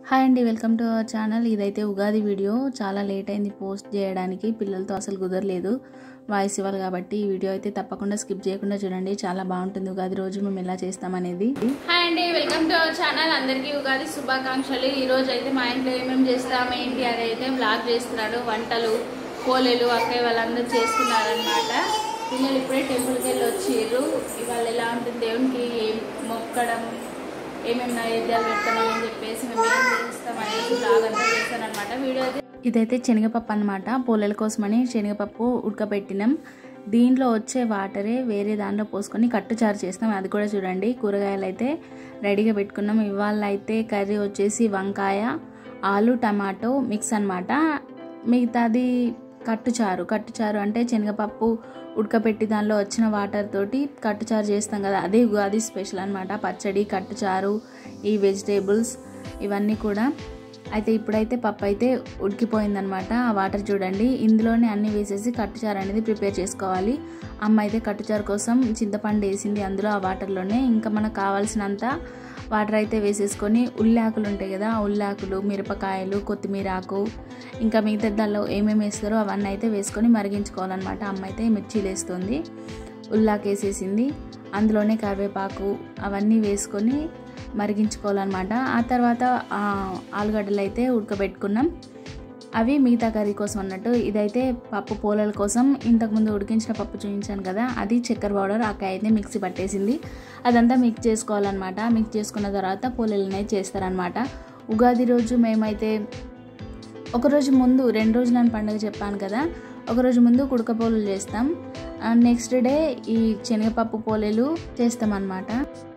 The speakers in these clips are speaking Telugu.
హాయ్ అండి వెల్కమ్ టు అవర్ ఛానల్ ఇదైతే ఉగాది వీడియో చాలా లేట్ అయింది పోస్ట్ చేయడానికి పిల్లలతో అసలు కుదరలేదు వాయిస్ ఇవ్వాలి కాబట్టి ఈ వీడియో అయితే తప్పకుండా స్కిప్ చేయకుండా చూడండి చాలా బాగుంటుంది ఉగాది రోజు మేము ఎలా చేస్తామనేది హాయ్ అండి వెల్కమ్ టు అవర్ ఛానల్ అందరికీ ఉగాది శుభాకాంక్షలు ఈ రోజు అయితే మా ఇంట్లో ఏమేమి చేస్తాం ఏంటి అని అయితే బ్లాగ్ చేస్తున్నాడు వంటలు కోలెలు అక్కయ్య వాళ్ళందరూ చేస్తున్నారనమాట పిల్లలు ఇప్పుడే టెంపుల్కి వెళ్ళి వచ్చిర్రు ఇవాళ ఎలా ఉంటుంది దేవునికి ఏం మొక్కడం ఏమేమి నైవేద్యాలు పెడతామని చెప్పేసి మేము ఏం చేస్తాం అనేసి బ్లాగ్ అంతా చేస్తానమాట వీడియో అయితే ఇదైతే శనగపప్పు అనమాట పోలేల కోసమని శనగపప్పు ఉడకబెట్టినాం దీంట్లో వచ్చే వాటరే వేరే దాంట్లో పోసుకొని కట్టుచారు చేస్తాం అది కూడా చూడండి కూరగాయలు అయితే రెడీగా పెట్టుకున్నాం ఇవాళ అయితే కర్రీ వచ్చేసి వంకాయ ఆలు టమాటో మిక్స్ అనమాట మిగతాది కట్టుచారు కట్టుచారు అంటే శనగపప్పు ఉడకపెట్టి దానిలో వచ్చిన వాటర్ తోటి కట్టుచారు చేస్తాం కదా అదే ఉగాది స్పెషల్ అనమాట పచ్చడి కట్టుచారు ఈ వెజిటేబుల్స్ ఇవన్నీ కూడా అయితే ఇప్పుడైతే పప్పు అయితే ఉడికిపోయిందనమాట ఆ వాటర్ చూడండి ఇందులోనే అన్ని వేసేసి కట్టుచారు అనేది ప్రిపేర్ చేసుకోవాలి అమ్మ అయితే కట్టుచారు కోసం చింతపండు వేసింది అందులో ఆ వాటర్లోనే ఇంకా మనకు కావాల్సినంత వాటర్ అయితే వేసేసుకొని ఉల్లాకులు ఉంటాయి కదా ఆ ఉల్లాకులు మిరపకాయలు కొత్తిమీర ఆకు ఇంకా మిగతా దానిలో ఏమేమి వేస్తారో అవన్నీ అయితే వేసుకొని మరిగించుకోవాలన్నమాట అమ్మ అయితే మిర్చీలు వేస్తుంది ఉల్లాకు వేసేసింది అందులోనే కరివేపాకు అవన్నీ వేసుకొని మరిగించుకోవాలన్నమాట ఆ తర్వాత ఆలుగడ్డలు అయితే ఉడకబెట్టుకున్నాం అవి మిగతా కర్రీ కోసం అన్నట్టు ఇదైతే పప్పు పోలల కోసం ఇంతకుముందు ఉడికించిన పప్పు చూపించాను కదా అది చక్కెర పౌడర్ అక్క అయితే మిక్సీ పట్టేసింది అదంతా మిక్స్ చేసుకోవాలన్నమాట మిక్స్ చేసుకున్న తర్వాత పోలేలు అయితే చేస్తారనమాట ఉగాది రోజు మేమైతే ఒకరోజు ముందు రెండు రోజులు అని పండుగ చెప్పాను కదా ఒకరోజు ముందు కుడక పోలేలు చేస్తాం నెక్స్ట్ డే ఈ శనగపప్పు పోలేలు చేస్తాం అన్నమాట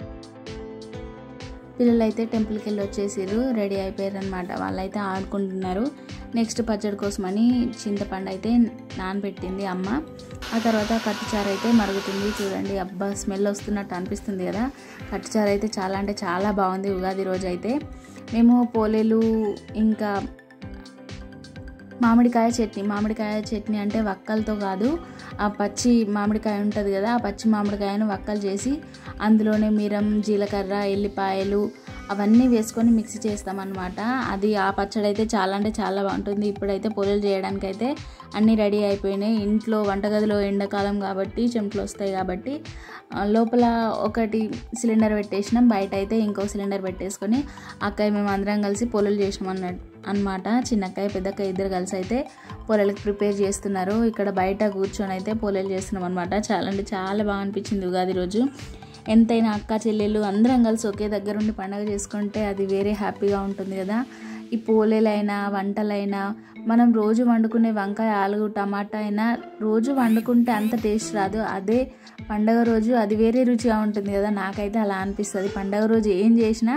పిల్లలు అయితే టెంపుల్కి వెళ్ళి వచ్చేసారు రెడీ అయిపోయారు అనమాట వాళ్ళైతే ఆడుకుంటున్నారు నెక్స్ట్ పచ్చడి కోసమని చింతపండు అయితే నానబెట్టింది అమ్మ ఆ తర్వాత కట్టుచారు అయితే మరుగుతుంది చూడండి అబ్బా స్మెల్ వస్తున్నట్టు అనిపిస్తుంది కదా కట్టుచారు అయితే చాలా అంటే చాలా బాగుంది ఉగాది రోజు అయితే మేము పోలేలు ఇంకా మామిడికాయ చట్నీ మామిడికాయ చట్నీ అంటే వక్కలతో కాదు ఆ పచ్చి మామిడికాయ ఉంటుంది కదా ఆ పచ్చి మామిడికాయను వక్కలు చేసి అందులోనే మిరం జీలకర్ర ఎల్లిపాయలు అవన్నీ వేసుకొని మిక్సీ చేస్తామన్నమాట అది ఆ పచ్చడి అయితే చాలా అంటే చాలా బాగుంటుంది ఇప్పుడైతే పొలలు చేయడానికి అయితే అన్నీ రెడీ అయిపోయినాయి ఇంట్లో వంటగదిలో ఎండాకాలం కాబట్టి చెమటలు వస్తాయి కాబట్టి లోపల ఒకటి సిలిండర్ పెట్టేసినాం బయట అయితే ఇంకో సిలిండర్ పెట్టేసుకొని అక్కయ్య మేము అందరం కలిసి పొలలు చేసినాం అన్నట్టు అనమాట చిన్నక్కయ్య పెద్దక్కయ్య ఇద్దరు కలిసి అయితే పొలలకు ప్రిపేర్ చేస్తున్నారు ఇక్కడ బయట కూర్చొని అయితే పొలలు చేస్తున్నాం అనమాట చాలా అంటే చాలా బాగా అనిపించింది ఉగాది రోజు ఎంతైనా అక్క చెల్లెళ్ళు అందరం కలిసి ఒకే దగ్గర ఉండి పండగ చేసుకుంటే అది వేరే హ్యాపీగా ఉంటుంది కదా ఈ పోలేలైనా వంటలైనా మనం రోజు వండుకునే వంకాయ ఆలుగు టమాటా అయినా రోజు వండుకుంటే అంత టేస్ట్ రాదు అదే పండగ రోజు అది వేరే రుచిగా ఉంటుంది కదా నాకైతే అలా అనిపిస్తుంది పండగ రోజు ఏం చేసినా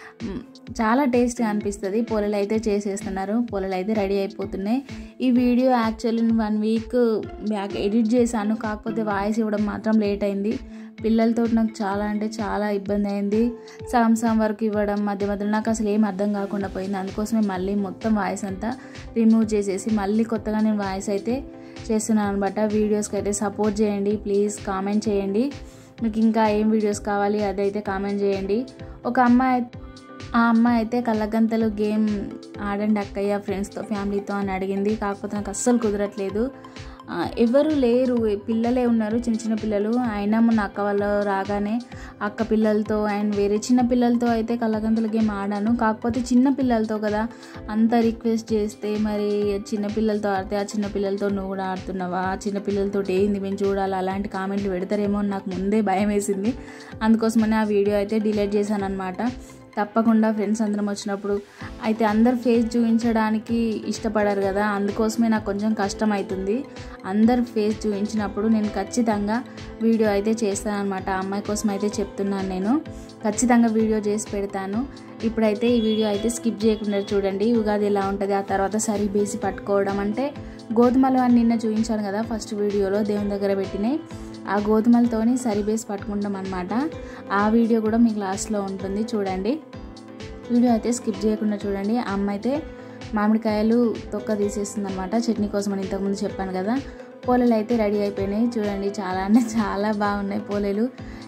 చాలా టేస్ట్గా అనిపిస్తుంది పొలలు అయితే చేసేస్తున్నారు పొలలు అయితే రెడీ అయిపోతున్నాయి ఈ video actually one week back edit చేశాను కాకపోతే వాయిస్ ఇవ్వడం మాత్రం లేట్ అయింది పిల్లలతో నాకు చాలా అంటే చాలా ఇబ్బంది అయింది సగం సగం వరకు ఇవ్వడం మధ్య మధ్యలో నాకు అసలు ఏం అర్థం కాకుండా పోయింది అందుకోసమే మళ్ళీ మొత్తం వాయిస్ అంతా రిమూవ్ చేసేసి మళ్ళీ కొత్తగా నేను వాయిస్ అయితే చేస్తున్నాను అనమాట వీడియోస్కి అయితే సపోర్ట్ చేయండి ప్లీజ్ కామెంట్ చేయండి మీకు ఇంకా ఏం వీడియోస్ కావాలి అదైతే కామెంట్ చేయండి ఒక అమ్మాయి ఆ అమ్మాయి అయితే కళ్ళగంతలు గేమ్ ఆడండి అక్కయ్య ఫ్రెండ్స్తో ఫ్యామిలీతో అని అడిగింది కాకపోతే నాకు అస్సలు కుదరట్లేదు ఎవరు లేరు పిల్లలే ఉన్నారు చిన్న చిన్న పిల్లలు అయినా మొన్న అక్క వాళ్ళు రాగానే అక్క పిల్లలతో అండ్ వేరే చిన్న పిల్లలతో అయితే కళ్ళగంతల గేమ్ ఆడాను కాకపోతే చిన్న పిల్లలతో కదా అంత రిక్వెస్ట్ చేస్తే మరి చిన్న పిల్లలతో ఆడితే ఆ చిన్న పిల్లలతో నువ్వు కూడా ఆడుతున్నావా ఆ చిన్న పిల్లలతో ఏంది మేము చూడాలి అలాంటి కామెంట్లు పెడతారేమో నాకు ముందే భయం వేసింది అందుకోసమని ఆ వీడియో అయితే డిలీట్ చేశాను అనమాట తప్పకుండా ఫ్రెండ్స్ అందరం వచ్చినప్పుడు అయితే అందరు ఫేస్ చూపించడానికి ఇష్టపడారు కదా అందుకోసమే నాకు కొంచెం కష్టం అవుతుంది అందరు ఫేస్ చూపించినప్పుడు నేను ఖచ్చితంగా వీడియో అయితే చేస్తాను అనమాట అమ్మాయి కోసం అయితే చెప్తున్నాను నేను ఖచ్చితంగా వీడియో చేసి పెడతాను ఇప్పుడైతే ఈ వీడియో అయితే స్కిప్ చేయకుండా చూడండి ఉగాది ఎలా ఉంటుంది ఆ తర్వాత సరి బేసి పట్టుకోవడం అంటే గోధుమలు అని నిన్న చూపించాను కదా ఫస్ట్ వీడియోలో దేవుని దగ్గర పెట్టినాయి ఆ గోధుమలతోని సరిబేసి పట్టుకుంటాం అనమాట ఆ వీడియో కూడా మీకు లాస్ట్లో ఉంటుంది చూడండి వీడియో అయితే స్కిప్ చేయకుండా చూడండి అమ్మ అయితే మామిడికాయలు తొక్క తీసేస్తుంది అనమాట చట్నీ కోసం అని ఇంతకుముందు చెప్పాను కదా పోలేలు అయితే రెడీ అయిపోయినాయి చూడండి చాలా అంటే చాలా బాగున్నాయి పోలేలు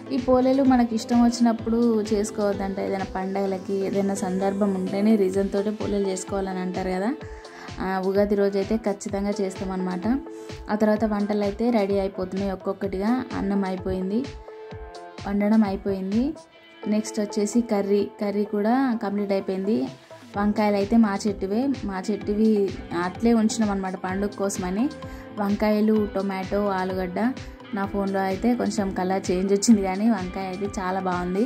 ఈ పోలేలు మనకి ఇష్టం వచ్చినప్పుడు చేసుకోవద్దంట ఏదైనా పండగలకి ఏదైనా సందర్భం ఉంటేనే రీజన్ తోటి పోలేలు చేసుకోవాలని అంటారు కదా ఆ, ఉగాది రోజు అయితే ఖచ్చితంగా చేస్తామన్నమాట ఆ తర్వాత వంటలు అయితే రెడీ అయిపోతున్నాయి ఒక్కొక్కటిగా అన్నం అయిపోయింది వండడం అయిపోయింది నెక్స్ట్ వచ్చేసి కర్రీ కర్రీ కూడా కంప్లీట్ అయిపోయింది వంకాయలు అయితే మా చెట్టువే మా చెట్టువి అట్లే ఉంచినాం అనమాట పండుగ కోసమని వంకాయలు టొమాటో ఆలుగడ్డ నా ఫోన్లో అయితే కొంచెం కలర్ చేంజ్ వచ్చింది కానీ వంకాయ అయితే చాలా బాగుంది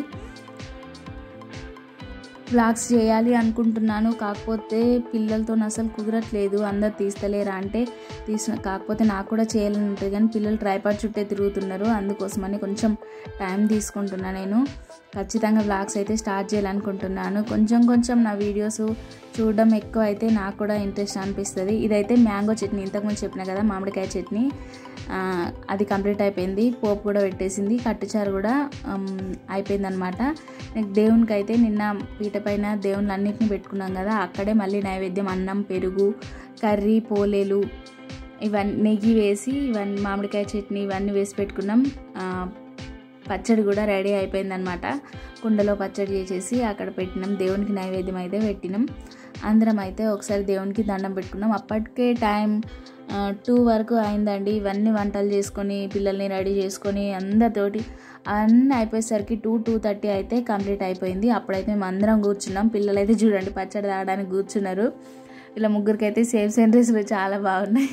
వ్లాగ్స్ చేయాలి అనుకుంటున్నాను కాకపోతే పిల్లలతో అసలు కుదరట్లేదు అందరు తీస్తలేరా అంటే తీసిన కాకపోతే నాకు కూడా చేయాలని ఉంటుంది కానీ పిల్లలు ట్రైపాడ్ చుట్టే తిరుగుతున్నారు అందుకోసమని కొంచెం టైం తీసుకుంటున్నా నేను ఖచ్చితంగా వ్లాగ్స్ అయితే స్టార్ట్ చేయాలనుకుంటున్నాను కొంచెం కొంచెం నా వీడియోస్ చూడడం ఎక్కువ అయితే నాకు కూడా ఇంట్రెస్ట్ అనిపిస్తుంది ఇదైతే మ్యాంగో చట్నీ ఇంతకుముందు చెప్పిన కదా మామిడికాయ చట్నీ ఆ, అది కంప్లీట్ అయిపోయింది పోపు కూడా పెట్టేసింది కట్టుచారు కూడా అయిపోయింది అనమాట నెక్స్ట్ దేవునికి అయితే నిన్న పీట పైన దేవుళ్ళు అన్నిటిని పెట్టుకున్నాం కదా అక్కడే మళ్ళీ నైవేద్యం అన్నం పెరుగు కర్రీ పోలేలు ఇవన్నీ నెయ్యి వేసి ఇవన్నీ మామిడికాయ చట్నీ ఇవన్నీ వేసి పెట్టుకున్నాం ఆ, పచ్చడి కూడా రెడీ అయిపోయిందనమాట కుండలో పచ్చడి చేసేసి అక్కడ పెట్టినాం దేవునికి నైవేద్యం అయితే పెట్టినాం అందరం అయితే ఒకసారి దేవునికి దండం పెట్టుకున్నాం అప్పటికే టైం టూ వరకు అయిందండి ఇవన్నీ వంటలు చేసుకొని పిల్లల్ని రెడీ చేసుకొని అందరితోటి అన్నీ అయిపోయేసరికి టూ టూ థర్టీ అయితే కంప్లీట్ అయిపోయింది అప్పుడైతే మేము అందరం కూర్చున్నాం పిల్లలైతే చూడండి పచ్చడి తాగడానికి కూర్చున్నారు ఇలా ముగ్గురికి అయితే సేమ్ సెంటెన్స్లు చాలా బాగున్నాయి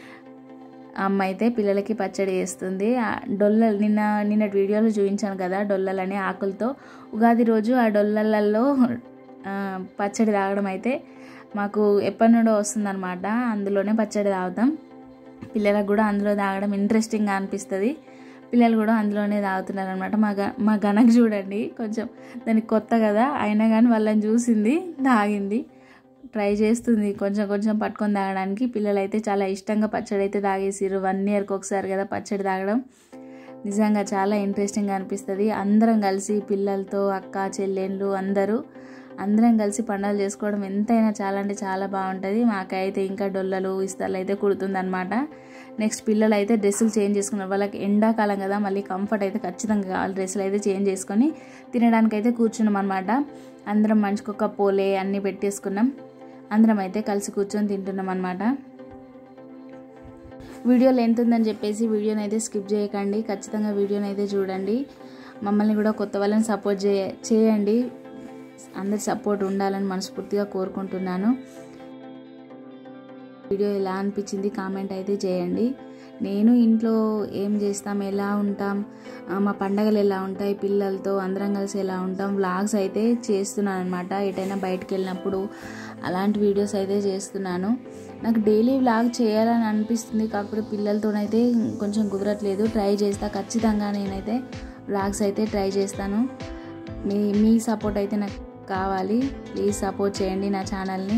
అమ్మ అయితే పిల్లలకి పచ్చడి చేస్తుంది ఆ డొల్లలు నిన్న నిన్నటి వీడియోలో చూపించాను కదా డొల్లలని ఆకులతో ఉగాది రోజు ఆ డొల్లలలో ఆ, పచ్చడి తాగడం అయితే మాకు ఎప్పటి నుండో వస్తుందన్నమాట అందులోనే పచ్చడి తాగుతాం పిల్లలకు కూడా అందులో తాగడం ఇంట్రెస్టింగ్గా అనిపిస్తుంది పిల్లలు కూడా అందులోనే తాగుతున్నారు అనమాట మా గ మా గనకు చూడండి కొంచెం దానికి కొత్త కదా అయినా కానీ వాళ్ళని చూసింది తాగింది ట్రై చేస్తుంది కొంచెం కొంచెం పట్టుకొని తాగడానికి పిల్లలు అయితే చాలా ఇష్టంగా పచ్చడి అయితే తాగేసిర్రు వన్ ఇయర్కి ఒకసారి కదా పచ్చడి తాగడం నిజంగా చాలా ఇంట్రెస్టింగ్గా అనిపిస్తుంది అందరం కలిసి పిల్లలతో అక్క చెల్లెళ్ళు అందరూ అందరం కలిసి పండుగలు చేసుకోవడం ఎంతైనా చాలా అంటే చాలా బాగుంటుంది మాకైతే ఇంకా డొల్లలు ఇస్తాలు అయితే కుడుతుందన్నమాట నెక్స్ట్ పిల్లలు అయితే డ్రెస్సులు చేంజ్ చేసుకున్నారు వాళ్ళకి ఎండాకాలం కదా మళ్ళీ కంఫర్ట్ అయితే ఖచ్చితంగా కావాలి డ్రెస్సులు అయితే చేంజ్ చేసుకొని తినడానికి అయితే కూర్చున్నాం అనమాట అందరం మంచుకొక పోలే అన్నీ పెట్టేసుకున్నాం అందరం అయితే కలిసి కూర్చొని తింటున్నాం అనమాట వీడియో లెంత్ ఉందని చెప్పేసి వీడియోని అయితే స్కిప్ చేయకండి ఖచ్చితంగా వీడియోని అయితే చూడండి మమ్మల్ని కూడా కొత్త వాళ్ళని సపోర్ట్ చేయ చేయండి అందరి సపోర్ట్ ఉండాలని మనస్ఫూర్తిగా కోరుకుంటున్నాను వీడియో ఎలా అనిపించింది కామెంట్ అయితే చేయండి నేను ఇంట్లో ఏం చేస్తాం ఎలా ఉంటాం ఆ, మా పండగలు ఎలా ఉంటాయి పిల్లలతో అందరం కలిసి ఎలా ఉంటాం వ్లాగ్స్ అయితే చేస్తున్నాను అనమాట ఎటైనా బయటకు వెళ్ళినప్పుడు అలాంటి వీడియోస్ అయితే చేస్తున్నాను నాకు డైలీ వ్లాగ్ చేయాలని అనిపిస్తుంది కాకపోతే పిల్లలతోనైతే కొంచెం కుదరట్లేదు ట్రై చేస్తా ఖచ్చితంగా నేనైతే వ్లాగ్స్ అయితే ట్రై చేస్తాను మీ మీ సపోర్ట్ అయితే నాకు కావాలి ప్లీజ్ సపోర్ట్ చేయండి నా ఛానల్ని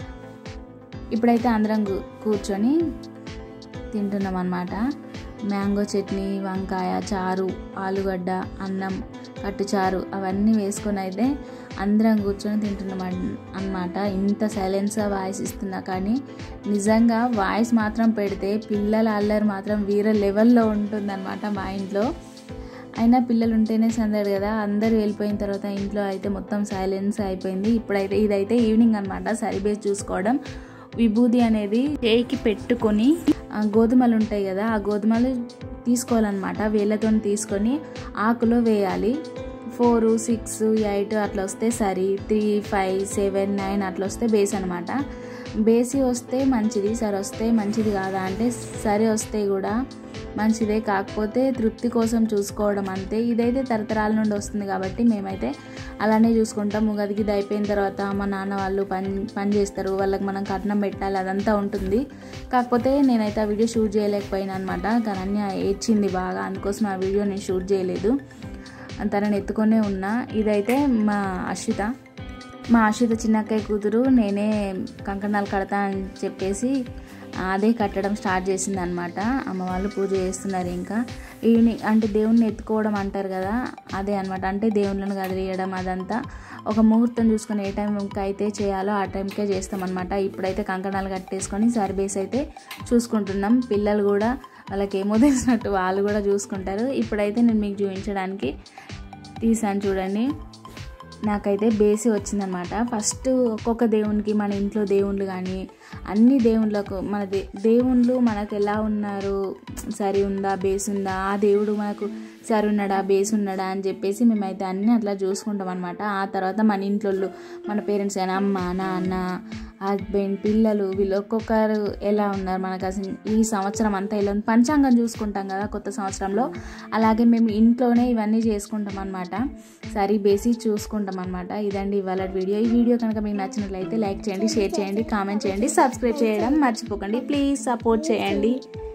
ఇప్పుడైతే అందరం కూ- కూర్చొని తింటున్నాం అనమాట మ్యాంగో చట్నీ వంకాయ చారు ఆలుగడ్డ అన్నం కట్టుచారు అవన్నీ వేసుకొని అయితే అందరం కూర్చొని తింటున్నాం అనమాట ఇంత సైలెన్స్గా వాయిస్ ఇస్తున్నా కానీ నిజంగా వాయిస్ మాత్రం పెడితే పిల్లల అల్లరి మాత్రం వీర లెవెల్లో ఉంటుందన్నమాట మా ఇంట్లో అయినా పిల్లలు ఉంటేనే సందడి కదా అందరూ వెళ్ళిపోయిన తర్వాత ఇంట్లో అయితే మొత్తం సైలెన్స్ అయిపోయింది ఇప్పుడైతే ఇదైతే ఈవినింగ్ అనమాట సరిబేసి చూసుకోవడం విభూది అనేది చేయికి పెట్టుకొని ఆ గోధుమలు ఉంటాయి కదా ఆ గోధుమలు తీసుకోవాలన్నమాట వేళ్ళతో తీసుకొని ఆకులో వేయాలి ఫోర్ సిక్స్ ఎయిట్ అట్లా వస్తే సరి త్రీ ఫైవ్ సెవెన్ నైన్ అట్లా వస్తే బేస్ అనమాట బేసి వస్తే మంచిది సరి వస్తే మంచిది కాదా అంటే సరి వస్తే కూడా మంచిదే కాకపోతే తృప్తి కోసం చూసుకోవడం అంతే ఇదైతే తరతరాల నుండి వస్తుంది కాబట్టి మేమైతే అలానే చూసుకుంటాం ఉగాదికి ఇది అయిపోయిన తర్వాత మా నాన్న వాళ్ళు పని పని చేస్తారు వాళ్ళకి మనం కట్నం పెట్టాలి అదంతా ఉంటుంది కాకపోతే నేనైతే ఆ వీడియో షూట్ చేయలేకపోయినా అనమాట గనన్య ఏడ్చింది బాగా అందుకోసం ఆ వీడియో నేను షూట్ చేయలేదు తనని ఎత్తుకొనే ఉన్నా ఇదైతే మా అశ్విత మా అశ్విత చిన్నక్కయ్య కూతురు నేనే కంకణాలు కడతా అని చెప్పేసి అదే కట్టడం స్టార్ట్ చేసింది అనమాట అమ్మ వాళ్ళు పూజ చేస్తున్నారు ఇంకా ఈవినింగ్ అంటే దేవుణ్ణి ఎత్తుకోవడం అంటారు కదా అదే అనమాట అంటే దేవుళ్ళని కదిలియడం అదంతా ఒక ముహూర్తం చూసుకొని ఏ టైంకి అయితే చేయాలో ఆ టైంకే చేస్తామన్నమాట ఇప్పుడైతే కంకణాలు కట్టేసుకొని సర్బేస్ అయితే చూసుకుంటున్నాం పిల్లలు కూడా వాళ్ళకి ఏమో తెలిసినట్టు వాళ్ళు కూడా చూసుకుంటారు ఇప్పుడైతే నేను మీకు చూపించడానికి తీసాను చూడండి నాకైతే బేసి వచ్చిందనమాట ఫస్ట్ ఒక్కొక్క దేవునికి మన ఇంట్లో దేవుళ్ళు కానీ అన్ని దేవుళ్ళకు మన దే దేవుళ్ళు మనకు ఎలా ఉన్నారు సరి ఉందా బేస్ ఉందా ఆ దేవుడు మనకు సరి ఉన్నాడా బేస్ ఉన్నాడా అని చెప్పేసి మేమైతే అన్నీ అట్లా చూసుకుంటాం అనమాట ఆ తర్వాత మన ఇంట్లో మన పేరెంట్స్ కానీ అమ్మ నాన్న హస్బెండ్ పిల్లలు వీళ్ళు ఒక్కొక్కరు ఎలా ఉన్నారు మనకు అసలు ఈ సంవత్సరం అంతా ఇలా ఉంది. పంచాంగం చూసుకుంటాం కదా కొత్త సంవత్సరంలో అలాగే మేము ఇంట్లోనే ఇవన్నీ చేసుకుంటాం అనమాట సరి బేసి చూసుకుంటాం అనమాట ఇదండి ఇవాళ వీడియో ఈ వీడియో కనుక మీకు నచ్చినట్లయితే లైక్ చేయండి షేర్ చేయండి కామెంట్ చేయండి సబ్స్క్రైబ్ చేయడం మర్చిపోకండి ప్లీజ్ సపోర్ట్ చేయండి